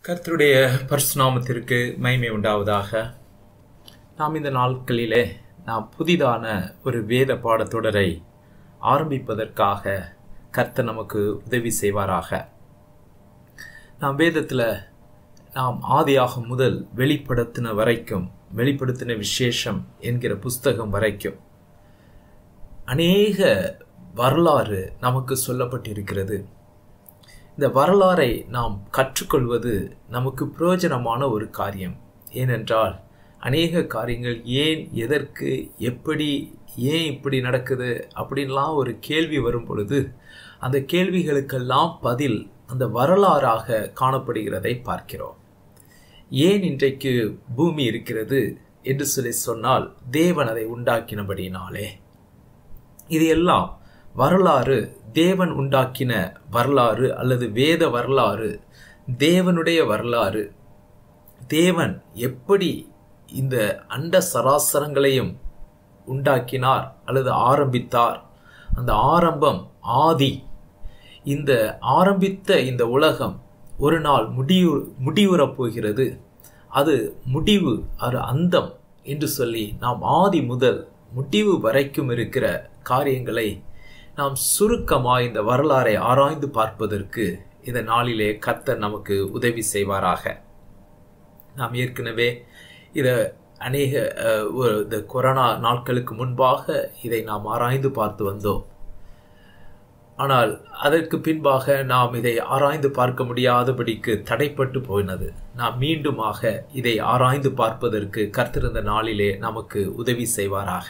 கர்த்தருடைய பரிசுநாமத்திற்கு மகிமை உண்டாவதாக நாம் இந்த நாட்களிலே நாம் புதிதான ஒரு வேத பாடத்தொடரை ஆரம்பிப்பதற்காக கர்த்தர் நமக்கு உதவி செய்வாராக நாம் வேதத்தில் நாம் ஆதியாகம் முதல் வெளிப்படுத்தின வரைக்கும் வெளிப்படுத்தின விசேஷம் என்கிற புஸ்தகம் வரைக்கும் அநேக வரலாறு நமக்கு சொல்லப்பட்டிருக்கிறது இந்த வரலாறை நாம் கற்றுக்கொள்வது நமக்கு பிரயோஜனமான ஒரு காரியம் ஏனென்றால் அநேக காரியங்கள் ஏன் எதற்கு எப்படி ஏன் இப்படி நடக்குது அப்படின்லாம் ஒரு கேள்வி வரும் பொழுது அந்த கேள்விகளுக்கெல்லாம் பதில் அந்த வரலாறாக காணப்படுகிறதை பார்க்கிறோம் ஏன் இன்றைக்கு பூமி இருக்கிறது என்று சொல்லி சொன்னால் தேவன் அதை உண்டாக்கினபடினாலே இது எல்லாம் வரலாறு தேவன் உண்டாக்கின வரலாறு அல்லது வேத வரலாறு தேவனுடைய வரலாறு தேவன் எப்படி இந்த அண்ட சராசரங்களையும் உண்டாக்கினார் அல்லது ஆரம்பித்தார் அந்த ஆரம்பம் ஆதி இந்த ஆரம்பித்த இந்த உலகம் ஒரு நாள் முடிவு முடிவுறப் போகிறது அது முடிவு அது அந்தம் என்று சொல்லி நாம் ஆதி முதல் முடிவு வரைக்கும் இருக்கிற காரியங்களை நாம் சுருக்கமாக இந்த வரலாறை ஆராய்ந்து பார்ப்பதற்கு இந்த நாளிலே கர்த்தர் நமக்கு உதவி செய்வாராக நாம் ஏற்கனவே இதை அநேக இந்த கொரோனா நாட்களுக்கு முன்பாக இதை நாம் ஆராய்ந்து பார்த்து வந்தோம் ஆனால் அதற்கு பின்பாக நாம் இதை ஆராய்ந்து பார்க்க முடியாதபடிக்கு தடைப்பட்டு போயினது நாம் மீண்டுமாக இதை ஆராய்ந்து பார்ப்பதற்கு கர்த்திருந்த நாளிலே நமக்கு உதவி செய்வாராக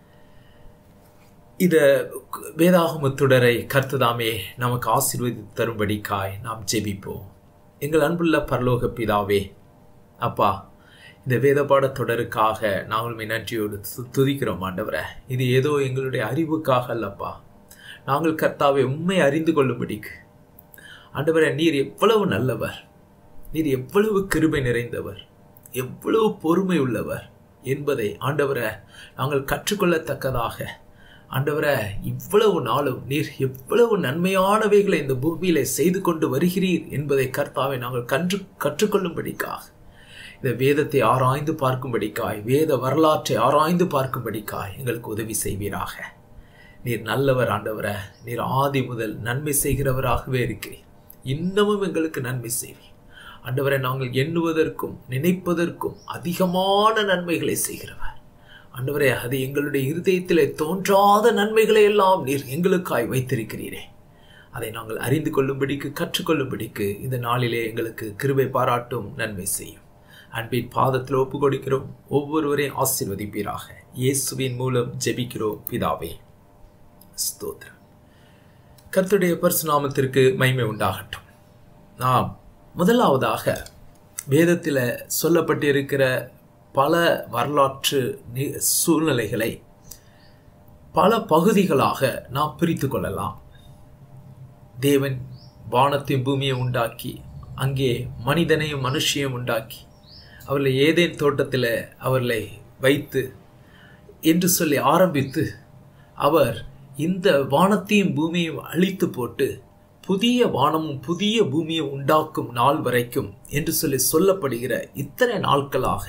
இத வேதாகமத்துடரை கர்த்ததாமே நமக்கு ஆசீர்வதி தரும்படிக்காய் நாம் ஜெபிப்போம் எங்கள் அன்புள்ள பரலோக பிதாவே அப்பா இந்த வேதபாட தொடருக்காக நாங்கள் நன்றியோடு துதிக்கிறோம் ஆண்டவரை இது ஏதோ எங்களுடைய அறிவுக்காக அல்லப்பா நாங்கள் கர்த்தாவை உண்மை அறிந்து கொள்ளும்படிக்கு ஆண்டவரை நீர் எவ்வளவு நல்லவர் நீர் எவ்வளவு கிருபை நிறைந்தவர் எவ்வளவு பொறுமை உள்ளவர் என்பதை ஆண்டவரை நாங்கள் கற்றுக்கொள்ளத்தக்கதாக ஆண்டவரை இவ்வளவு நாளும் நீர் எவ்வளவு நன்மையானவைகளை இந்த பூமியில செய்து கொண்டு வருகிறீர் என்பதை கர்த்தாவை நாங்கள் கற்று கற்றுக்கொள்ளும்படிக்காக இந்த வேதத்தை ஆராய்ந்து பார்க்கும்படிக்காய் வேத வரலாற்றை ஆராய்ந்து பார்க்கும்படிக்காய் எங்களுக்கு உதவி செய்வீராக நீர் நல்லவர் ஆண்டவரை நீர் ஆதி முதல் நன்மை செய்கிறவராகவே இருக்கிறீர் இன்னமும் எங்களுக்கு நன்மை செய்வீர் ஆண்டவரை நாங்கள் எண்ணுவதற்கும் நினைப்பதற்கும் அதிகமான நன்மைகளை செய்கிறவர் ஆண்டவரே அது எங்களுடைய இருதயத்திலே தோன்றாத நன்மைகளை எல்லாம் நீர் எங்களுக்காய் வைத்திருக்கிறீரே அதை நாங்கள் அறிந்து கொள்ளும்படிக்கு கற்றுக்கொள்ளும்படிக்கு இந்த நாளிலே எங்களுக்கு கிருபை பாராட்டும் நன்மை செய்யும் அன்பின் பாதத்தில் ஒப்பு கொடுக்கிறோம் ஒவ்வொருவரையும் ஆசீர்வதிப்பீராக இயேசுவின் மூலம் ஜெபிக்கிறோம் பிதாவே ஸ்தோத்திரம் கர்த்துடைய பரிசுநாமத்திற்கு மகிமை உண்டாகட்டும் நாம் முதலாவதாக வேதத்தில் சொல்லப்பட்டிருக்கிற பல வரலாற்று சூழ்நிலைகளை பல பகுதிகளாக நாம் பிரித்து கொள்ளலாம் தேவன் வானத்தையும் பூமியை உண்டாக்கி அங்கே மனிதனையும் மனுஷியும் உண்டாக்கி அவர்களை ஏதேன் தோட்டத்தில் அவர்களை வைத்து என்று சொல்லி ஆரம்பித்து அவர் இந்த வானத்தையும் பூமியையும் அழித்து போட்டு புதிய வானமும் புதிய பூமியும் உண்டாக்கும் நாள் வரைக்கும் என்று சொல்லி சொல்லப்படுகிற இத்தனை நாட்களாக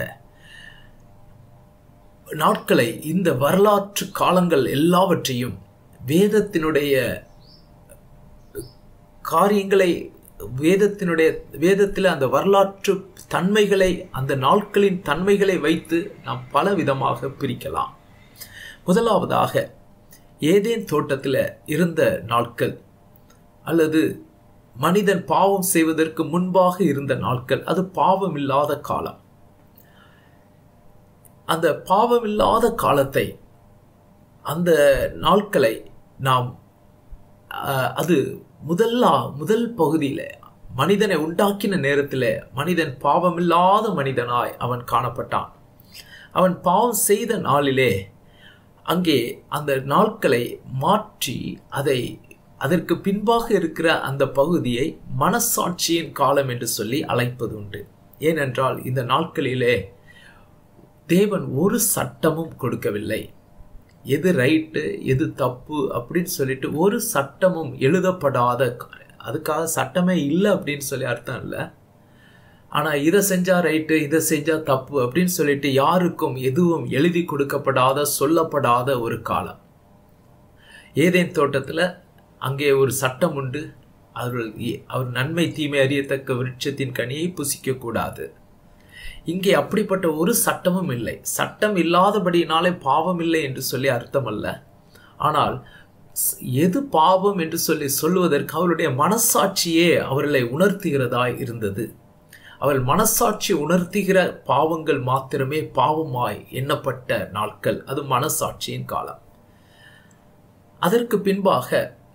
நாட்களை இந்த வரலாற்று காலங்கள் எல்லாவற்றையும் வேதத்தினுடைய காரியங்களை வேதத்தினுடைய வேதத்தில் அந்த வரலாற்று தன்மைகளை அந்த நாட்களின் தன்மைகளை வைத்து நாம் பல விதமாக பிரிக்கலாம் முதலாவதாக ஏதேன் தோட்டத்தில் இருந்த நாட்கள் அல்லது மனிதன் பாவம் செய்வதற்கு முன்பாக இருந்த நாட்கள் அது பாவம் இல்லாத காலம் அந்த பாவமில்லாத காலத்தை அந்த நாட்களை நாம் அது முதல்லா முதல் பகுதியில் மனிதனை உண்டாக்கின நேரத்தில் மனிதன் பாவமில்லாத மனிதனாய் அவன் காணப்பட்டான் அவன் பாவம் செய்த நாளிலே அங்கே அந்த நாட்களை மாற்றி அதை அதற்கு பின்பாக இருக்கிற அந்த பகுதியை மனசாட்சியின் காலம் என்று சொல்லி அழைப்பது உண்டு ஏனென்றால் இந்த நாட்களிலே தேவன் ஒரு சட்டமும் கொடுக்கவில்லை எது ரைட்டு எது தப்பு அப்படின்னு சொல்லிட்டு ஒரு சட்டமும் எழுதப்படாத அதுக்காக சட்டமே இல்லை அப்படின்னு சொல்லி அர்த்தம் இல்லை ஆனால் இதை செஞ்சா ரைட்டு இதை செஞ்சா தப்பு அப்படின்னு சொல்லிட்டு யாருக்கும் எதுவும் எழுதி கொடுக்கப்படாத சொல்லப்படாத ஒரு காலம் ஏதேன் தோட்டத்தில் அங்கே ஒரு சட்டம் உண்டு அவர்கள் அவர் நன்மை தீமை அறியத்தக்க விருட்சத்தின் கனியை புசிக்க கூடாது இங்கே அப்படிப்பட்ட ஒரு சட்டமும் இல்லை சட்டம் இல்லாதபடியினாலே பாவம் இல்லை என்று சொல்லி அர்த்தம் அல்ல ஆனால் எது பாவம் என்று சொல்லி சொல்லுவதற்கு அவருடைய மனசாட்சியே அவர்களை உணர்த்துகிறதாய் இருந்தது அவள் மனசாட்சி உணர்த்துகிற பாவங்கள் மாத்திரமே பாவமாய் எண்ணப்பட்ட நாட்கள் அது மனசாட்சியின் காலம் அதற்கு பின்பாக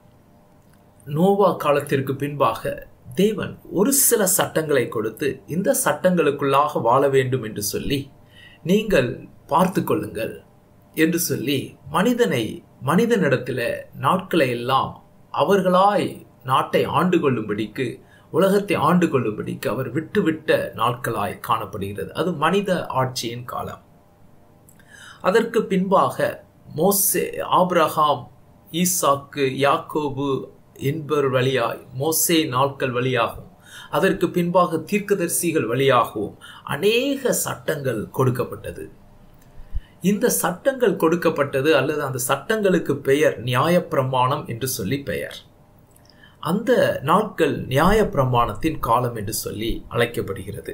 நோவா காலத்திற்கு பின்பாக தேவன் ஒரு சில சட்டங்களை கொடுத்து இந்த சட்டங்களுக்குள்ளாக வாழ வேண்டும் என்று சொல்லி நீங்கள் பார்த்து கொள்ளுங்கள் என்று சொல்லி மனிதனை மனிதனிடத்தில் நாட்களை எல்லாம் அவர்களாய் நாட்டை ஆண்டு கொள்ளும்படிக்கு உலகத்தை ஆண்டு கொள்ளும்படிக்கு அவர் விட்டுவிட்ட நாட்களாய் காணப்படுகிறது அது மனித ஆட்சியின் காலம் அதற்கு பின்பாக மோசே ஆப்ரஹாம் ஈசாக்கு யாக்கோபு என்பவர் வழியாய் மோசே நாட்கள் வழியாகவும் அதற்கு பின்பாக தீர்க்கதரிசிகள் வழியாகவும் அநேக சட்டங்கள் கொடுக்கப்பட்டது இந்த சட்டங்கள் கொடுக்கப்பட்டது அல்லது அந்த சட்டங்களுக்கு பெயர் நியாயப்பிரமாணம் என்று சொல்லி பெயர் அந்த நாட்கள் நியாயப்பிரமாணத்தின் காலம் என்று சொல்லி அழைக்கப்படுகிறது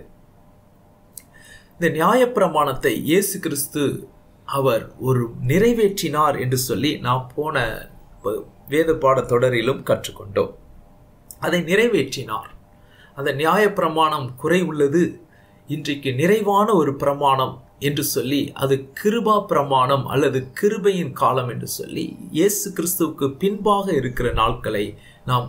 இந்த நியாயப்பிரமாணத்தை இயேசு கிறிஸ்து அவர் ஒரு நிறைவேற்றினார் என்று சொல்லி நாம் போன வேத பாட தொடரிலும் கற்றுக்கொண்டோம் அதை நிறைவேற்றினார் அந்த நியாயப்பிரமாணம் குறை உள்ளது இன்றைக்கு நிறைவான ஒரு பிரமாணம் என்று சொல்லி அது கிருபா பிரமாணம் அல்லது கிருபையின் காலம் என்று சொல்லி இயேசு கிறிஸ்துவுக்கு பின்பாக இருக்கிற நாட்களை நாம்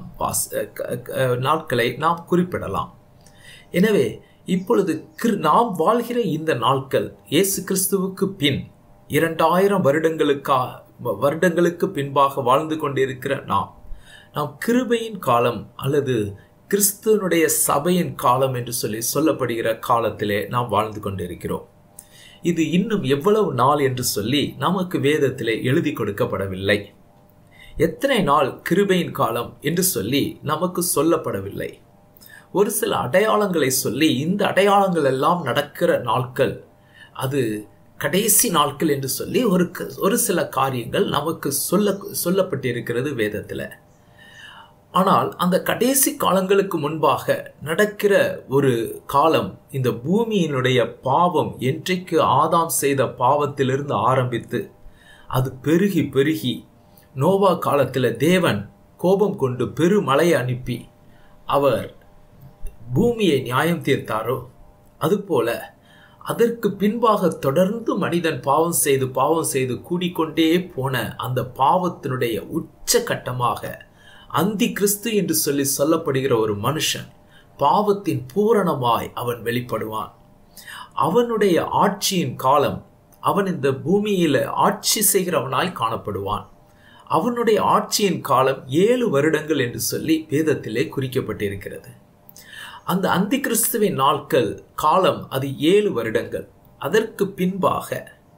நாட்களை நாம் குறிப்பிடலாம் எனவே இப்பொழுது நாம் வாழ்கிற இந்த நாட்கள் இயேசு கிறிஸ்துவுக்கு பின் இரண்டாயிரம் வருடங்களுக்கா வருடங்களுக்கு பின்பாக வாழ்ந்து கொண்டிருக்கிற நாம் நாம் கிருபையின் காலம் அல்லது கிறிஸ்துவனுடைய சபையின் காலம் என்று சொல்லி சொல்லப்படுகிற காலத்திலே நாம் வாழ்ந்து கொண்டிருக்கிறோம் இது இன்னும் எவ்வளவு நாள் என்று சொல்லி நமக்கு வேதத்திலே எழுதி கொடுக்கப்படவில்லை எத்தனை நாள் கிருபையின் காலம் என்று சொல்லி நமக்கு சொல்லப்படவில்லை ஒரு சில அடையாளங்களை சொல்லி இந்த அடையாளங்கள் எல்லாம் நடக்கிற நாட்கள் அது கடைசி நாட்கள் என்று சொல்லி ஒரு ஒரு சில காரியங்கள் நமக்கு சொல்ல சொல்லப்பட்டிருக்கிறது வேதத்தில் ஆனால் அந்த கடைசி காலங்களுக்கு முன்பாக நடக்கிற ஒரு காலம் இந்த பூமியினுடைய பாவம் என்றைக்கு ஆதாம் செய்த பாவத்திலிருந்து ஆரம்பித்து அது பெருகி பெருகி நோவா காலத்தில் தேவன் கோபம் கொண்டு பெருமழை அனுப்பி அவர் பூமியை நியாயம் தீர்த்தாரோ அதுபோல அதற்கு பின்பாக தொடர்ந்து மனிதன் பாவம் செய்து பாவம் செய்து கூடிக்கொண்டே போன அந்த பாவத்தினுடைய உச்ச கட்டமாக அந்தி கிறிஸ்து என்று சொல்லி சொல்லப்படுகிற ஒரு மனுஷன் பாவத்தின் பூரணமாய் அவன் வெளிப்படுவான் அவனுடைய ஆட்சியின் காலம் அவன் இந்த பூமியில ஆட்சி செய்கிறவனாய் காணப்படுவான் அவனுடைய ஆட்சியின் காலம் ஏழு வருடங்கள் என்று சொல்லி வேதத்திலே குறிக்கப்பட்டிருக்கிறது அந்த அந்தி கிறிஸ்துவின் நாட்கள் காலம் அது ஏழு வருடங்கள் அதற்கு பின்பாக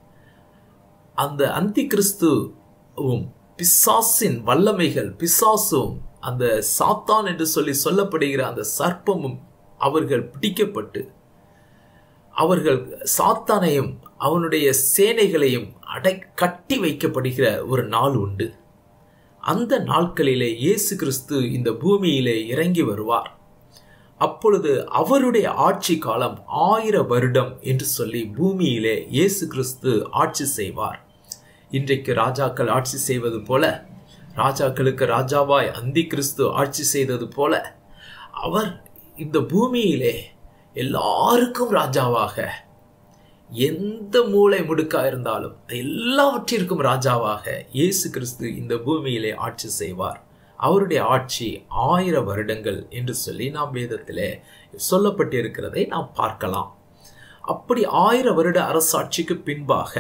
அந்த அந்தி கிறிஸ்துவும் பிசாசின் வல்லமைகள் பிசாசும் அந்த சாத்தான் என்று சொல்லி சொல்லப்படுகிற அந்த சர்ப்பமும் அவர்கள் பிடிக்கப்பட்டு அவர்கள் சாத்தானையும் அவனுடைய சேனைகளையும் அடை கட்டி வைக்கப்படுகிற ஒரு நாள் உண்டு அந்த நாட்களிலே இயேசு கிறிஸ்து இந்த பூமியிலே இறங்கி வருவார் அப்பொழுது அவருடைய ஆட்சி காலம் ஆயிர வருடம் என்று சொல்லி பூமியிலே இயேசு கிறிஸ்து ஆட்சி செய்வார் இன்றைக்கு ராஜாக்கள் ஆட்சி செய்வது போல ராஜாக்களுக்கு ராஜாவாய் அந்தி கிறிஸ்து ஆட்சி செய்தது போல அவர் இந்த பூமியிலே எல்லாருக்கும் ராஜாவாக எந்த மூளை முடுக்கா இருந்தாலும் எல்லாவற்றிற்கும் ராஜாவாக இயேசு கிறிஸ்து இந்த பூமியிலே ஆட்சி செய்வார் அவருடைய ஆட்சி ஆயிரம் வருடங்கள் என்று சொல்லி நாம் வேதத்திலே சொல்லப்பட்டிருக்கிறதை நாம் பார்க்கலாம் அப்படி ஆயிரம் வருட அரசாட்சிக்கு பின்பாக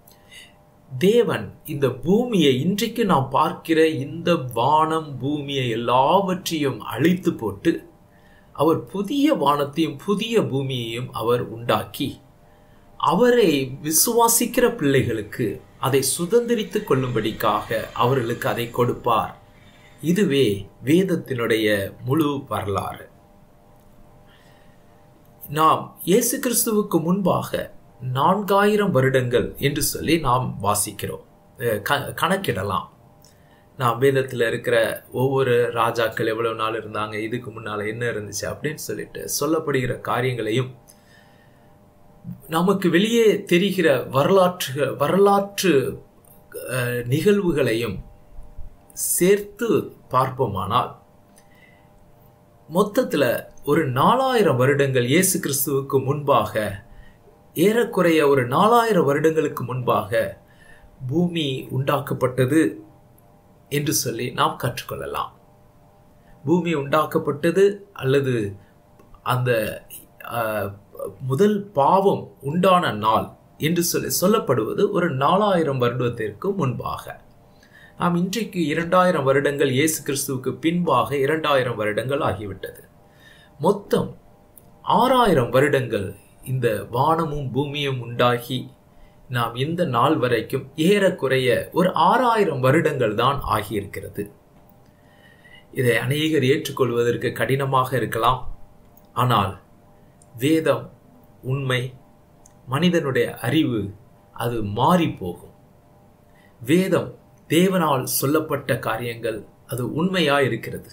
தேவன் இந்த பூமியை இன்றைக்கு நாம் பார்க்கிற இந்த வானம் பூமியை எல்லாவற்றையும் அழித்து போட்டு அவர் புதிய வானத்தையும் புதிய பூமியையும் அவர் உண்டாக்கி அவரை விசுவாசிக்கிற பிள்ளைகளுக்கு அதை சுதந்திரித்துக் கொள்ளும்படிக்காக அவர்களுக்கு அதை கொடுப்பார் இதுவே வேதத்தினுடைய முழு வரலாறு நாம் இயேசு கிறிஸ்துவுக்கு முன்பாக நான்காயிரம் வருடங்கள் என்று சொல்லி நாம் வாசிக்கிறோம் அஹ் க- கணக்கிடலாம் நாம் வேதத்தில் இருக்கிற ஒவ்வொரு ராஜாக்கள் எவ்வளவு நாள் இருந்தாங்க இதுக்கு முன்னால் என்ன இருந்துச்சு அப்படின்னு சொல்லிட்டு சொல்லப்படுகிற காரியங்களையும் நமக்கு வெளியே தெரிகிற வரலாற்று வரலாற்று அஹ், நிகழ்வுகளையும் சேர்த்து பார்ப்போமானால் மொத்தத்தில் ஒரு நாலாயிரம் வருடங்கள் இயேசு கிறிஸ்துவுக்கு முன்பாக ஏறக்குறைய ஒரு நாலாயிரம் வருடங்களுக்கு முன்பாக பூமி உண்டாக்கப்பட்டது என்று சொல்லி நாம் கற்றுக்கொள்ளலாம் பூமி உண்டாக்கப்பட்டது அல்லது அந்த அஹ், முதல் பாவம் உண்டான நாள் என்று சொல்லி சொல்லப்படுவது ஒரு நாலாயிரம் வருடத்திற்கு முன்பாக நாம் இன்றைக்கு இரண்டாயிரம் வருடங்கள் இயேசு கிறிஸ்துவுக்கு பின்பாக இரண்டாயிரம் வருடங்கள் ஆகிவிட்டது மொத்தம் ஆறாயிரம் வருடங்கள் இந்த வானமும் பூமியும் உண்டாகி நாம் இந்த நாள் வரைக்கும் ஏறக்குறைய ஒரு ஆறாயிரம் வருடங்கள் தான் ஆகியிருக்கிறது இதை அநேகர் ஏற்றுக்கொள்வதற்கு கடினமாக இருக்கலாம் ஆனால் வேதம் உண்மை மனிதனுடைய அறிவு அது மாறி போகும் வேதம் தேவனால் சொல்லப்பட்ட காரியங்கள் அது உண்மையா இருக்கிறது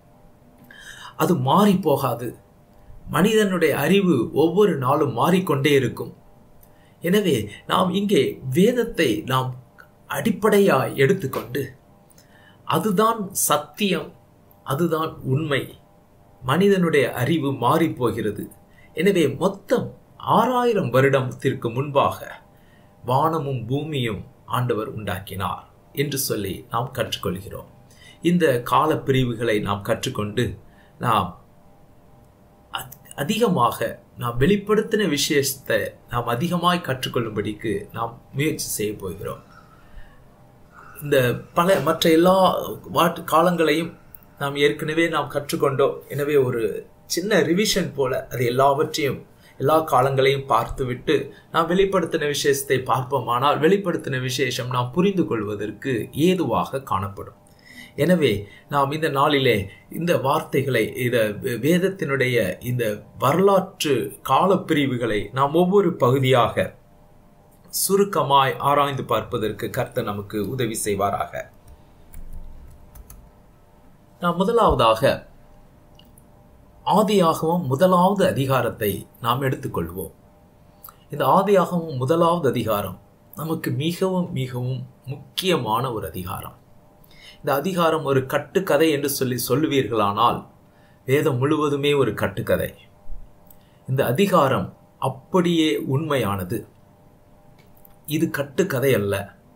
அது மாறி போகாது மனிதனுடைய அறிவு ஒவ்வொரு நாளும் மாறிக்கொண்டே இருக்கும் எனவே நாம் இங்கே வேதத்தை நாம் அடிப்படையாய் எடுத்துக்கொண்டு அதுதான் சத்தியம் அதுதான் உண்மை மனிதனுடைய அறிவு மாறி போகிறது எனவே மொத்தம் ஆறாயிரம் வருடத்திற்கு முன்பாக வானமும் பூமியும் ஆண்டவர் உண்டாக்கினார் என்று சொல்லி நாம் கற்றுக்கொள்கிறோம் இந்த கால பிரிவுகளை நாம் கற்றுக்கொண்டு நாம் அத்- அதிகமாக நாம் வெளிப்படுத்தின விஷயத்தை நாம் அதிகமாய் கற்றுக்கொள்ளும்படிக்கு நாம் முயற்சி செய்ய போகிறோம் இந்த பல மற்ற எல்லா வாட் காலங்களையும் நாம் ஏற்கனவே நாம் கற்றுக்கொண்டோம் எனவே ஒரு சின்ன ரிவிஷன் போல அது எல்லாவற்றையும் எல்லா காலங்களையும் பார்த்துவிட்டு நாம் வெளிப்படுத்தின விஷயத்தை பார்ப்போமானால் வெளிப்படுத்தின விசேஷம் நாம் புரிந்து கொள்வதற்கு ஏதுவாக காணப்படும் எனவே நாம் இந்த நாளிலே இந்த வார்த்தைகளை இந்த வே- வேதத்தினுடைய இந்த வரலாற்று காலப்பிரிவுகளை நாம் ஒவ்வொரு பகுதியாக சுருக்கமாய் ஆராய்ந்து பார்ப்பதற்கு கர்த்தர் நமக்கு உதவி செய்வாராக நாம் முதலாவதாக ஆதியாகமம் முதலாவது அதிகாரத்தை நாம் எடுத்துக்கொள்வோம் இந்த ஆதியாகமம் முதலாவது அதிகாரம் நமக்கு மிகவும் மிகவும் முக்கியமான ஒரு அதிகாரம் இந்த அதிகாரம் ஒரு கட்டுக்கதை என்று சொல்லி சொல்லுவீர்களானால் வேதம் முழுவதுமே ஒரு கட்டுக்கதை இந்த அதிகாரம் அப்படியே உண்மையானது இது கட்டுக்கதை அல்ல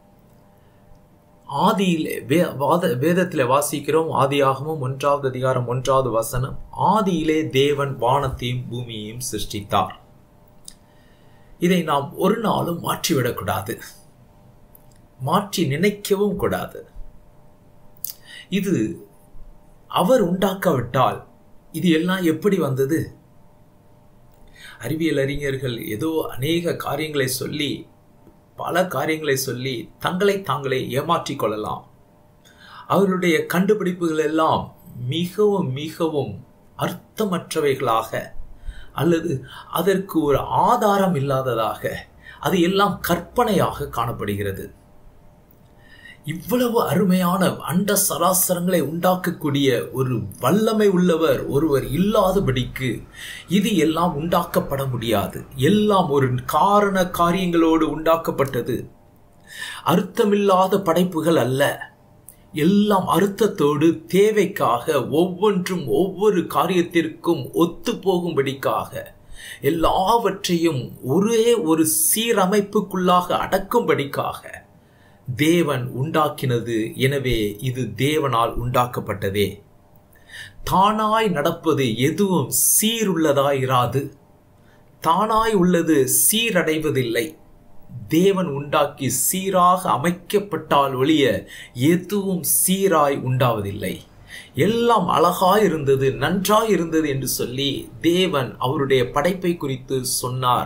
ஆதியிலே வே வாத வேதத்தில் வாசிக்கிறோம் ஆதியாகமும் ஒன்றாவது அதிகாரம் ஒன்றாவது வசனம் ஆதியிலே தேவன் வானத்தையும் பூமியையும் சிருஷ்டித்தார் இதை நாம் ஒரு நாளும் மாற்றிவிடக்கூடாது மாற்றி நினைக்கவும் கூடாது இது அவர் உண்டாக்காவிட்டால் இது எல்லாம் எப்படி வந்தது அறிவியல் அறிஞர்கள் ஏதோ அநேக காரியங்களை சொல்லி பல காரியங்களை சொல்லி தங்களை தாங்களே ஏமாற்றிக் கொள்ளலாம் அவர்களுடைய கண்டுபிடிப்புகள் எல்லாம் மிகவும் மிகவும் அர்த்தமற்றவைகளாக அல்லது அதற்கு ஒரு ஆதாரம் இல்லாததாக அது எல்லாம் கற்பனையாக காணப்படுகிறது இவ்வளவு அருமையான அண்ட சராசரங்களை உண்டாக்கக்கூடிய ஒரு வல்லமை உள்ளவர் ஒருவர் இல்லாதபடிக்கு இது எல்லாம் உண்டாக்கப்பட முடியாது எல்லாம் ஒரு காரண காரியங்களோடு உண்டாக்கப்பட்டது அர்த்தமில்லாத படைப்புகள் அல்ல எல்லாம் அர்த்தத்தோடு தேவைக்காக ஒவ்வொன்றும் ஒவ்வொரு காரியத்திற்கும் ஒத்து போகும்படிக்காக எல்லாவற்றையும் ஒரே ஒரு சீரமைப்புக்குள்ளாக அடக்கும்படிக்காக தேவன் உண்டாக்கினது எனவே இது தேவனால் உண்டாக்கப்பட்டதே தானாய் நடப்பது எதுவும் சீருள்ளதாயிராது தானாய் உள்ளது சீரடைவதில்லை தேவன் உண்டாக்கி சீராக அமைக்கப்பட்டால் ஒழிய எதுவும் சீராய் உண்டாவதில்லை எல்லாம் அழகாய் இருந்தது நன்றாய் இருந்தது என்று சொல்லி தேவன் அவருடைய படைப்பை குறித்து சொன்னார்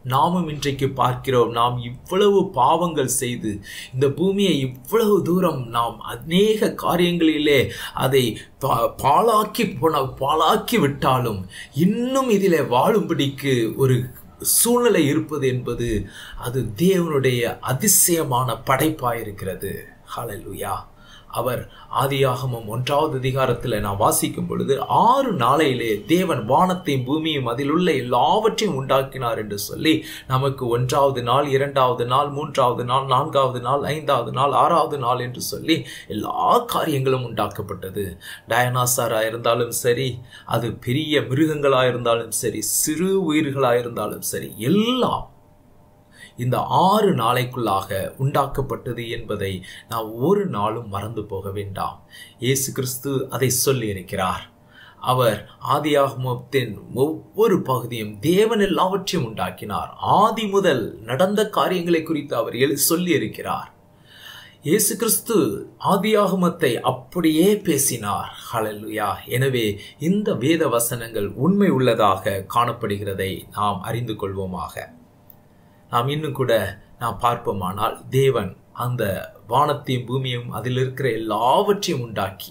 நாமும் இன்றைக்கு பார்க்கிறோம் நாம் இவ்வளவு பாவங்கள் செய்து இந்த பூமியை இவ்வளவு தூரம் நாம் அநேக காரியங்களிலே அதை பா- பாழாக்கி போன பாழாக்கி விட்டாலும் இன்னும் இதிலே வாழும்படிக்கு ஒரு சூழ்நிலை இருப்பது என்பது அது தேவனுடைய அதிசயமான படைப்பாயிருக்கிறது ஹalleluya அவர் ஆதியாகமம் ஒன்றாவது அதிகாரத்தில் நான் வாசிக்கும் பொழுது ஆறு நாளையிலே தேவன் வானத்தையும் பூமியும் அதில் உள்ள எல்லாவற்றையும் உண்டாக்கினார் என்று சொல்லி நமக்கு ஒன்றாவது நாள் இரண்டாவது நாள் மூன்றாவது நாள் நான்காவது நாள் ஐந்தாவது நாள் ஆறாவது நாள் என்று சொல்லி எல்லா காரியங்களும் உண்டாக்கப்பட்டது டயனாசாராக இருந்தாலும் சரி அது பெரிய மிருகங்களாக இருந்தாலும் சரி சிறு உயிர்களாக இருந்தாலும் சரி எல்லாம் இந்த ஆறு நாளைக்குள்ளாக உண்டாக்கப்பட்டது என்பதை நாம் ஒரு நாளும் மறந்து போக வேண்டாம் இயேசு கிறிஸ்து அதை சொல்லி இருக்கிறார் அவர் ஆதியாகமத்தின் ஒவ்வொரு பகுதியும் தேவன் எல்லாவற்றையும் உண்டாக்கினார் ஆதி முதல் நடந்த காரியங்களை குறித்து அவர் எழு சொல்லி இருக்கிறார் இயேசு கிறிஸ்து ஆதியாகமத்தை அப்படியே பேசினார் ஹalleluya எனவே இந்த வேத வசனங்கள் உண்மை உள்ளதாக காணப்படுகிறதை நாம் அறிந்து கொள்வோமாக நாம் இன்னும் கூட நாம் பார்ப்போமானால் தேவன் அந்த வானத்தையும் பூமியும் அதில் இருக்கிற எல்லாவற்றையும் உண்டாக்கி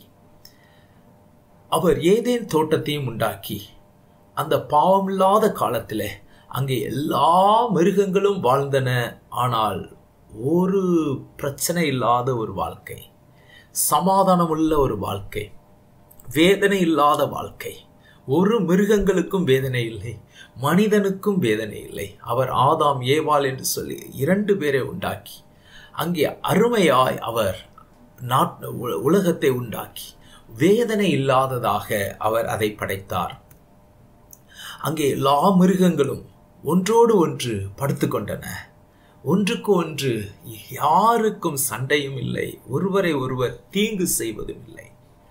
அவர் ஏதேன் தோட்டத்தையும் உண்டாக்கி அந்த பாவமில்லாத காலத்தில் அங்கே எல்லா மிருகங்களும் வாழ்ந்தன ஆனால் ஒரு பிரச்சனை இல்லாத ஒரு வாழ்க்கை சமாதானமுள்ள ஒரு வாழ்க்கை வேதனை இல்லாத வாழ்க்கை ஒரு மிருகங்களுக்கும் வேதனை இல்லை மனிதனுக்கும் வேதனை இல்லை அவர் ஆதாம் ஏவாள் என்று சொல்லி இரண்டு பேரை உண்டாக்கி அங்கே அருமையாய் அவர் நாட் உ- உலகத்தை உண்டாக்கி வேதனை இல்லாததாக அவர் அதை படைத்தார் அங்கே எல்லா மிருகங்களும் ஒன்றோடு ஒன்று படுத்துக்கொண்டன ஒன்றுக்கு ஒன்று யாருக்கும் சண்டையும் இல்லை ஒருவரை ஒருவர் தீங்கு செய்வதும் இல்லை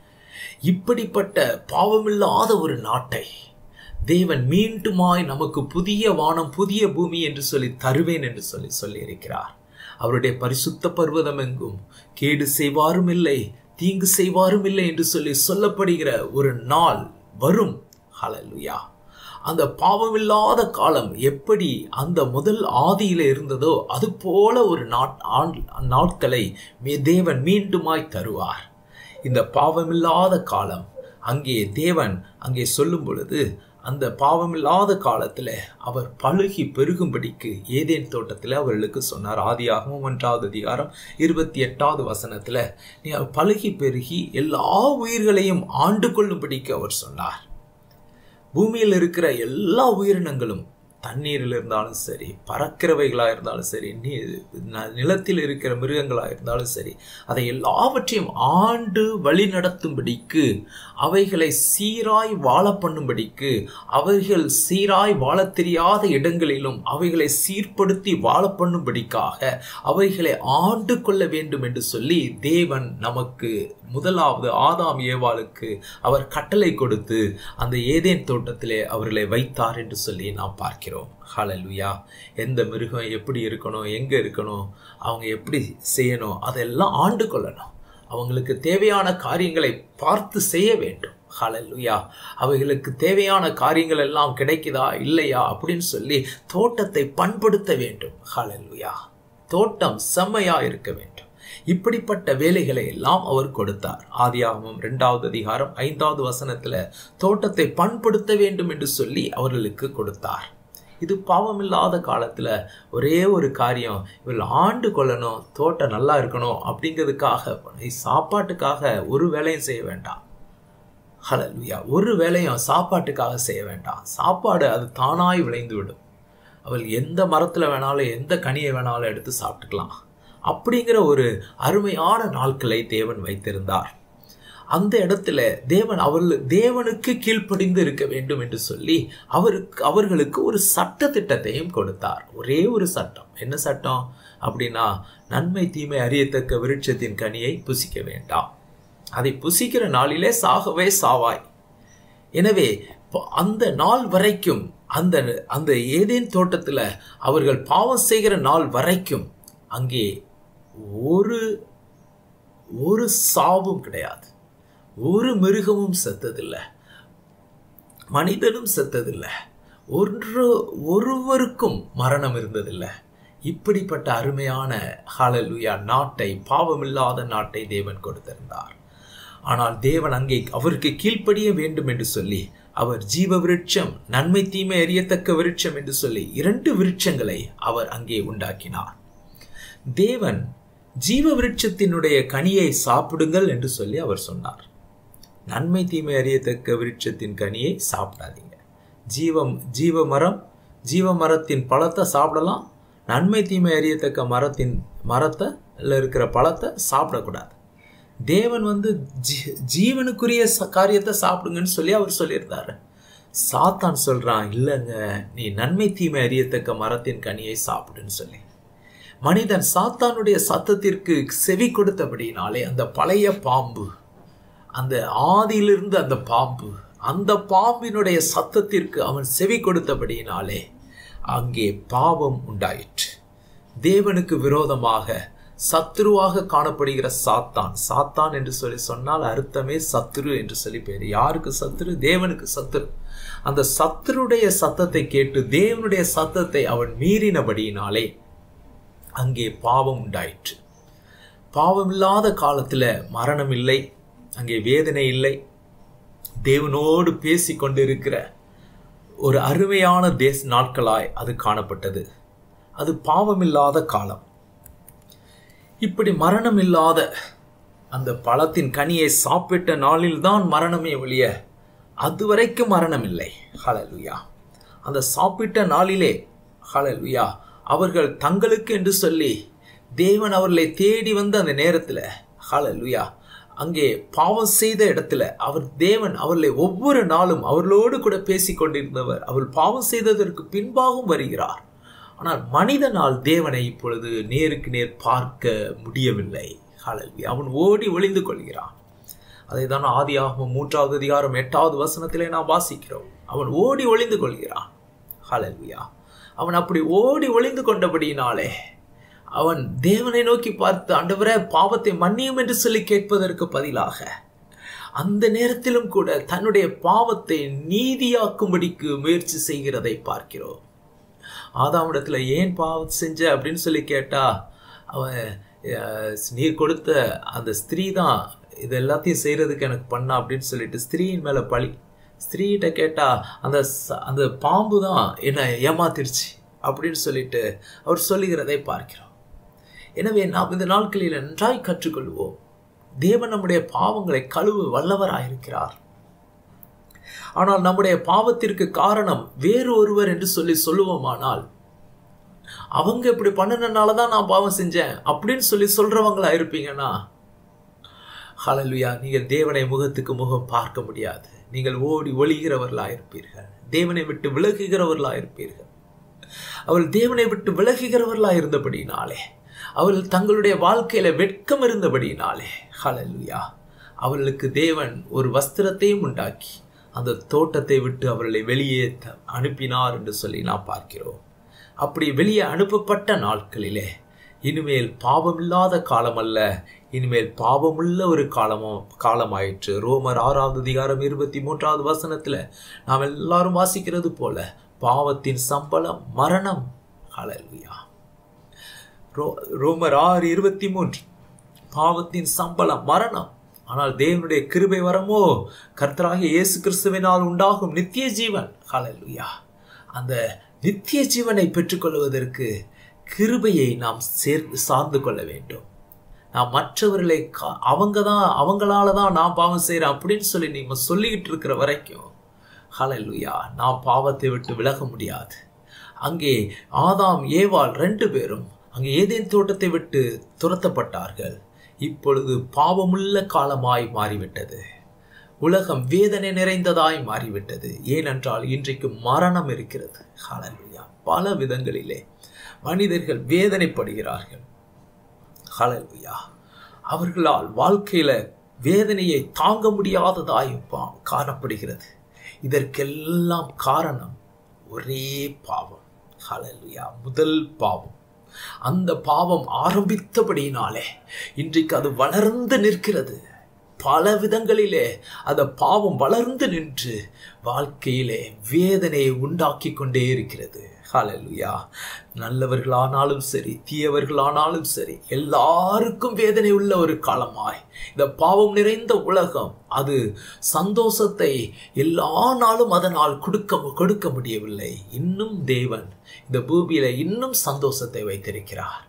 இப்படிப்பட்ட பாவமில்லாத ஒரு நாட்டை தேவன் மீண்டுமாய் நமக்கு புதிய வானம் புதிய பூமி என்று சொல்லி தருவேன் என்று சொல்லி சொல்லியிருக்கிறார் அவருடைய பரிசுத்த பர்வதம் எங்கும் கேடு செய்வாரும் இல்லை தீங்கு செய்வாரும் இல்லை என்று சொல்லி சொல்லப்படுகிற ஒரு நாள் வரும் ஹalleluya அந்த பாவமில்லாத காலம் எப்படி அந்த முதல் ஆதியில இருந்ததோ அது போல ஒரு நாட் ஆண்- நாட்களை மே- தேவன் மீண்டுமாய் தருவார் இந்த பாவமில்லாத காலம் அங்கே தேவன் அங்கே சொல்லும் பொழுது அந்த பாவமில்லாத காலத்துல அவர் பழுகி பெருகும்படிக்கு ஏதேன் தோட்டத்தில் அவர்களுக்கு சொன்னார் ஆதியாகவும் ஒன்றாவது அதிகாரம் இருபத்தி எட்டாவது வசனத்துல நீ பழுகி பெருகி எல்லா உயிர்களையும் ஆண்டு கொள்ளும்படிக்கு அவர் சொன்னார் பூமியில் இருக்கிற எல்லா உயிரினங்களும் தண்ணீரில் இருந்தாலும் சரி பறக்கிறவைகளா இருந்தாலும் சரி நீ ந- நிலத்தில் இருக்கிற மிருகங்களா இருந்தாலும் சரி அதை எல்லாவற்றையும் ஆண்டு வழி நடத்தும்படிக்கு அவைகளை சீராய் வாழ பண்ணும்படிக்கு அவைகள் சீராய் வாழத் தெரியாத இடங்களிலும் அவைகளை சீர்படுத்தி வாழ பண்ணும்படிக்காக அவைகளை ஆண்டு கொள்ள வேண்டும் என்று சொல்லி தேவன் நமக்கு முதலாவது ஆதாம் ஏவாளுக்கு அவர் கட்டளை கொடுத்து அந்த ஏதேன் தோட்டத்திலே அவர்களை வைத்தார் என்று சொல்லி நாம் பார்க்கிறோம் ஹalleluya எந்த மிருகம் எப்படி இருக்கணும் எங்க இருக்கணும் அவங்க எப்படி செய்யணும் அதெல்லாம் ஆண்டு கொள்ளணும் அவங்களுக்கு தேவையான காரியங்களை பார்த்து செய்ய வேண்டும் ஹalleluya அவைகளுக்கு தேவையான காரியங்கள் எல்லாம் கிடைக்குதா இல்லையா அப்படின்னு சொல்லி தோட்டத்தை பண்படுத்த வேண்டும் ஹalleluya தோட்டம் செம்மையா இருக்க வேண்டும் இப்படிப்பட்ட வேலைகளை எல்லாம் அவர் கொடுத்தார் ஆதியாகமம் இரண்டாவது அதிகாரம் ஐந்தாவது வசனத்துல தோட்டத்தை பண்படுத்த வேண்டும் என்று சொல்லி அவர்களுக்கு கொடுத்தார் இது பாவமில்லாத காலத்துல ஒரே ஒரு காரியம் இவள் ஆண்டு கொள்ளணும் தோட்டம் நல்லா இருக்கணும் அப்படிங்கிறதுக்காக சாப்பாட்டுக்காக ஒரு வேலையும் செய்ய வேண்டாம் ஹalleluya ஒரு வேலையும் சாப்பாட்டுக்காக செய்ய வேண்டாம் சாப்பாடு அது தானாய் விளைந்து விடும் அவள் எந்த மரத்துல வேணாலும் எந்த கனியை வேணாலும் எடுத்து சாப்பிட்டுக்கலாம் அப்படிங்கிற ஒரு அருமையான நாட்களை தேவன் வைத்திருந்தார் அந்த இடத்துல தேவன் அவர்கள் தேவனுக்கு கீழ்ப்படிந்து இருக்க வேண்டும் என்று சொல்லி அவருக்கு அவர்களுக்கு ஒரு சட்ட திட்டத்தையும் கொடுத்தார் ஒரே ஒரு சட்டம் என்ன சட்டம் அப்படின்னா நன்மை தீமை அறியத்தக்க விருட்சத்தின் கனியை புசிக்க வேண்டாம் அதை புசிக்கிற நாளிலே சாகவே சாவாய் எனவே ப- அந்த நாள் வரைக்கும் அந்த அந்த ஏதேன் தோட்டத்துல அவர்கள் பாவம் செய்கிற நாள் வரைக்கும் அங்கே ஒரு ஒரு சாவும் கிடையாது ஒரு மிருகமும் செத்ததில்லை மனிதனும் செத்ததில்லை ஒன்று ஒருவருக்கும் மரணம் இருந்ததில்லை இப்படிப்பட்ட அருமையான ஹalleluya நாட்டை பாவமில்லாத நாட்டை தேவன் கொடுத்திருந்தார் ஆனால் தேவன் அங்கே அவருக்கு கீழ்ப்படிய வேண்டும் என்று சொல்லி அவர் ஜீவ விருட்சம் நன்மை தீமை அறியத்தக்க விருட்சம் என்று சொல்லி இரண்டு விருட்சங்களை அவர் அங்கே உண்டாக்கினார் தேவன் ஜீவ விருட்சத்தினுடைய கனியை சாப்பிடுங்கள் என்று சொல்லி அவர் சொன்னார் நன்மை தீமை அறியத்தக்க விருட்சத்தின் கனியை சாப்பிடாதீங்க ஜீவம் ஜீவ மரம் ஜீவ மரத்தின் பழத்தை சாப்பிடலாம் நன்மை தீமை அறியத்தக்க மரத்தின் மரத்தை இருக்கிற பழத்தை சாப்பிடக்கூடாது தேவன் வந்து ஜீ ஜீவனுக்குரிய ச காரியத்தை சாப்பிடுங்கன்னு சொல்லி அவர் சொல்லியிருந்தாரு சாத்தான் சொல்றான் இல்லைங்க நீ நன்மை தீமை அறியத்தக்க மரத்தின் கனியை சாப்பிடுன்னு சொல்லி மனிதன் சாத்தானுடைய சத்தத்திற்கு செவி கொடுத்தபடினாலே அந்த பழைய பாம்பு அந்த ஆதியிலிருந்து அந்த பாம்பு அந்த பாம்பினுடைய சத்தத்திற்கு அவன் செவி கொடுத்தபடியினாலே அங்கே பாவம் உண்டாயிற்று தேவனுக்கு விரோதமாக சத்ருவாக காணப்படுகிற சாத்தான் சாத்தான் என்று சொல்லி சொன்னால் அர்த்தமே சத்ரு என்று சொல்லி பேர் யாருக்கு சத்ரு தேவனுக்கு சத்ரு அந்த சத்ருடைய சத்தத்தை கேட்டு தேவனுடைய சத்தத்தை அவன் மீறினபடியினாலே அங்கே பாவம் உண்டாயிற்று பாவம் இல்லாத காலத்தில் மரணம் இல்லை அங்கே வேதனை இல்லை தேவனோடு பேசி கொண்டிருக்கிற ஒரு அருமையான தேச நாட்களாய் அது காணப்பட்டது அது பாவமில்லாத காலம் இப்படி மரணம் இல்லாத அந்த பழத்தின் கனியை சாப்பிட்ட நாளில்தான் மரணமே ஒழிய அதுவரைக்கும் மரணம் இல்லை ஹலலுயா அந்த சாப்பிட்ட நாளிலே ஹலலுயா அவர்கள் தங்களுக்கு என்று சொல்லி தேவன் அவர்களை தேடி வந்த அந்த நேரத்தில் ஹலலுயா அங்கே பாவம் செய்த இடத்துல அவர் தேவன் அவர்களை ஒவ்வொரு நாளும் அவர்களோடு கூட பேசி கொண்டிருந்தவர் அவர் பாவம் செய்ததற்கு பின்பாகவும் வருகிறார் ஆனால் மனிதனால் தேவனை இப்பொழுது நேருக்கு நேர் பார்க்க முடியவில்லை ஹலல்வி அவன் ஓடி ஒளிந்து கொள்கிறான் அதை தான் ஆதியாகமம் மூன்றாவது அதிகாரம் எட்டாவது வசனத்திலே நாம் வாசிக்கிறோம் அவன் ஓடி ஒளிந்து கொள்கிறான் ஹலல்வியா அவன் அப்படி ஓடி ஒளிந்து கொண்டபடியினாலே அவன் தேவனை நோக்கி பார்த்து ஆண்டவரே பாவத்தை மன்னியும் என்று சொல்லி கேட்பதற்கு பதிலாக அந்த நேரத்திலும் கூட தன்னுடைய பாவத்தை நீதியாக்கும்படிக்கு முயற்சி செய்கிறதை பார்க்கிறோம் ஆதாமிடத்துல ஏன் பாவம் செஞ்ச அப்படின்னு சொல்லி கேட்டா அவன் நீர் கொடுத்த அந்த ஸ்திரீ தான் இது எல்லாத்தையும் செய்யறதுக்கு எனக்கு பண்ணா அப்படின்னு சொல்லிட்டு ஸ்திரீயின் மேல பழி ஸ்திரீகிட்ட கேட்டா அந்த அந்த பாம்பு தான் என்னை ஏமாத்திருச்சு அப்படின்னு சொல்லிட்டு அவர் சொல்லுகிறதை பார்க்கிறோம் எனவே நாம் இந்த நாட்களில் நன்றாய் கற்றுக்கொள்வோம் தேவன் நம்முடைய பாவங்களை கழுவு வல்லவராயிருக்கிறார் ஆனால் நம்முடைய பாவத்திற்கு காரணம் வேறு ஒருவர் என்று சொல்லி சொல்லுவோமானால் அவங்க இப்படி பண்ணினால தான் நான் பாவம் செஞ்சேன் அப்படின்னு சொல்லி சொல்றவங்களா இருப்பீங்கன்னா ஹலலுயா நீங்கள் தேவனை முகத்துக்கு முகம் பார்க்க முடியாது நீங்கள் ஓடி ஒளிகிறவர்களா இருப்பீர்கள் தேவனை விட்டு விலகுகிறவர்களா இருப்பீர்கள் அவள் தேவனை விட்டு விலகுகிறவர்களா இருந்தபடினாலே அவர்கள் தங்களுடைய வாழ்க்கையில வெட்கம் இருந்தபடினாலே ஹலலுயா அவர்களுக்கு தேவன் ஒரு வஸ்திரத்தையும் உண்டாக்கி அந்த தோட்டத்தை விட்டு அவர்களை வெளியே அனுப்பினார் என்று சொல்லி நாம் பார்க்கிறோம் அப்படி வெளியே அனுப்பப்பட்ட நாட்களிலே இனிமேல் பாவமில்லாத காலம் அல்ல இனிமேல் பாவமுள்ள ஒரு காலமோ காலமாயிற்று ரோமர் ஆறாவது அதிகாரம் இருபத்தி மூன்றாவது வசனத்துல நாம் எல்லாரும் வாசிக்கிறது போல பாவத்தின் சம்பளம் மரணம் ஹலலுயா ரோ ரோமர் ஆறு இருபத்தி மூன்று பாவத்தின் சம்பளம் மரணம் ஆனால் தேவனுடைய கிருபை வரமோ கர்த்தராகிய இயேசு கிறிஸ்துவினால் உண்டாகும் நித்திய ஜீவன் ஹலலுயா அந்த நித்திய ஜீவனை பெற்றுக்கொள்வதற்கு கிருபையை நாம் சேர் சார்ந்து கொள்ள வேண்டும் நான் மற்றவர்களை அவங்க தான் அவங்களால தான் நான் பாவம் செய்கிறேன் அப்படின்னு சொல்லி நீங்கள் சொல்லிக்கிட்டு இருக்கிற வரைக்கும் ஹலலுயா நான் பாவத்தை விட்டு விலக முடியாது அங்கே ஆதாம் ஏவாள் ரெண்டு பேரும் அங்கே ஏதேன் தோட்டத்தை விட்டு துரத்தப்பட்டார்கள் இப்பொழுது பாவமுள்ள காலமாய் மாறிவிட்டது உலகம் வேதனை நிறைந்ததாய் மாறிவிட்டது ஏனென்றால் இன்றைக்கு மரணம் இருக்கிறது ஹலலுயா பல விதங்களிலே மனிதர்கள் வேதனைப்படுகிறார்கள் ஹலலுயா அவர்களால் வாழ்க்கையில வேதனையை தாங்க முடியாததாய் காணப்படுகிறது இதற்கெல்லாம் காரணம் ஒரே பாவம் ஹலலுயா முதல் பாவம் அந்த பாவம் ஆரம்பித்தபடியினாலே இன்றைக்கு அது வளர்ந்து நிற்கிறது பல விதங்களிலே அந்த பாவம் வளர்ந்து நின்று வாழ்க்கையிலே வேதனையை உண்டாக்கி கொண்டே இருக்கிறது ஹalleluya நல்லவர்களானாலும் சரி தீயவர்களானாலும் சரி எல்லாருக்கும் வேதனை உள்ள ஒரு காலமாய் இந்த பாவம் நிறைந்த உலகம் அது சந்தோஷத்தை எல்லா நாளும் அதனால் கொடுக்க கொடுக்க முடியவில்லை இன்னும் தேவன் இந்த பூமியில இன்னும் சந்தோஷத்தை வைத்திருக்கிறார்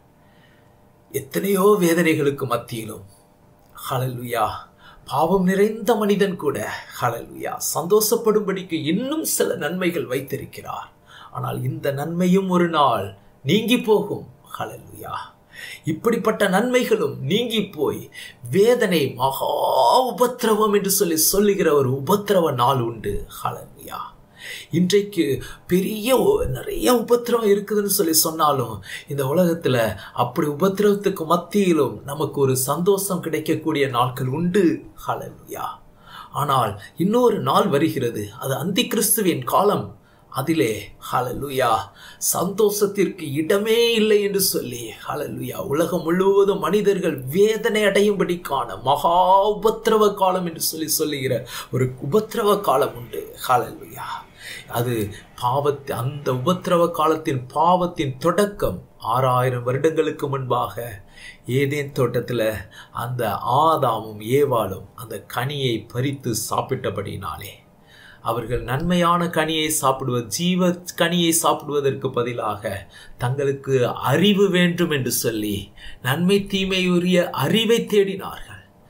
எத்தனையோ வேதனைகளுக்கு மத்தியிலும் ஹalleluya பாவம் நிறைந்த மனிதன் கூட ஹalleluya சந்தோஷப்படும்படிக்கு இன்னும் சில நன்மைகள் வைத்திருக்கிறார் ஆனால் இந்த நன்மையும் ஒரு நாள் நீங்கி போகும் ஹalleluya இப்படிப்பட்ட நன்மைகளும் நீங்கி போய் வேதனை மகா உபத்திரவம் என்று சொல்லி சொல்லுகிற ஒரு உபத்திரவ நாள் உண்டு ஹalleluya இன்றைக்கு பெரிய ஒ- நிறைய உபத்திரவம் இருக்குதுன்னு சொல்லி சொன்னாலும் இந்த உலகத்துல அப்படி உபத்திரவத்துக்கு மத்தியிலும் நமக்கு ஒரு சந்தோஷம் கிடைக்கக்கூடிய நாட்கள் உண்டு ஹalleluya ஆனால் இன்னொரு நாள் வருகிறது அது அந்தி கிறிஸ்துவின் காலம் அதிலே ஹalleluya சந்தோஷத்திற்கு இடமே இல்லை என்று சொல்லி ஹalleluya உலகம் முழுவதும் மனிதர்கள் வேதனை அடையும்படிக்கான மகா உபத்திரவ காலம் என்று சொல்லி சொல்லுகிற ஒரு உபத்திரவ காலம் உண்டு ஹalleluya அது பாவத்து அந்த உபத்திரவ காலத்தின் பாவத்தின் தொடக்கம் ஆறாயிரம் வருடங்களுக்கு முன்பாக ஏதேன் தோட்டத்தில் அந்த ஆதாமும் ஏவாளும் அந்த கனியை பறித்து சாப்பிட்டபடினாலே அவர்கள் நன்மையான கனியை சாப்பிடுவது ஜீவ கனியை சாப்பிடுவதற்கு பதிலாக தங்களுக்கு அறிவு வேண்டும் என்று சொல்லி நன்மை தீமையுரிய அறிவை தேடினார்கள்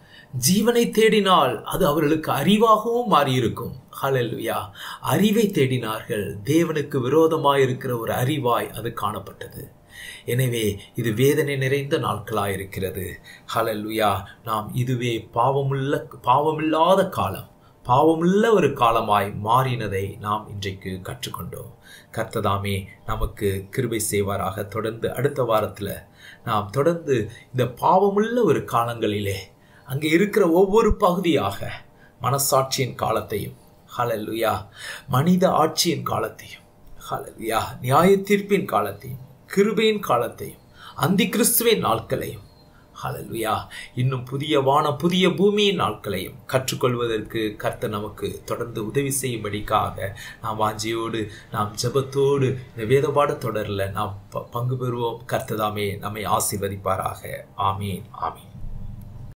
ஜீவனை தேடினால் அது அவர்களுக்கு அறிவாகவும் மாறியிருக்கும் ஹalleluya அறிவை தேடினார்கள் தேவனுக்கு விரோதமாய் இருக்கிற ஒரு அறிவாய் அது காணப்பட்டது எனவே இது வேதனை நிறைந்த நாட்களாய் இருக்கிறது ஹalleluya நாம் இதுவே பாவமுள்ள பாவமில்லாத காலம் பாவமுள்ள ஒரு காலமாய் மாறினதை நாம் இன்றைக்கு கற்றுக்கொண்டோம் கர்த்ததாமே நமக்கு கிருபை செய்வாராக தொடர்ந்து அடுத்த வாரத்தில் நாம் தொடர்ந்து இந்த பாவமுள்ள ஒரு காலங்களிலே அங்கே இருக்கிற ஒவ்வொரு பகுதியாக மனசாட்சியின் காலத்தையும் ஹalleluya மனித ஆட்சியின் காலத்தையும் ஹalleluya நியாய தீர்ப்பின் காலத்தையும் கிருபையின் காலத்தையும் அந்தி கிறிஸ்துவின் நாட்களையும் ஹalleluya இன்னும் புதிய வான புதிய பூமியின் நாட்களையும் கற்றுக்கொள்வதற்கு கர்த்தர் நமக்கு தொடர்ந்து உதவி செய்யும்படிக்காக நாம் வாஞ்சியோடு நாம் ஜெபத்தோடு இந்த வேதபாட தொடரில் நாம் ப- பங்கு பெறுவோம் கர்த்ததாமே நம்மை ஆசீர்வதிப்பாராக ஆமீன் ஆமீன்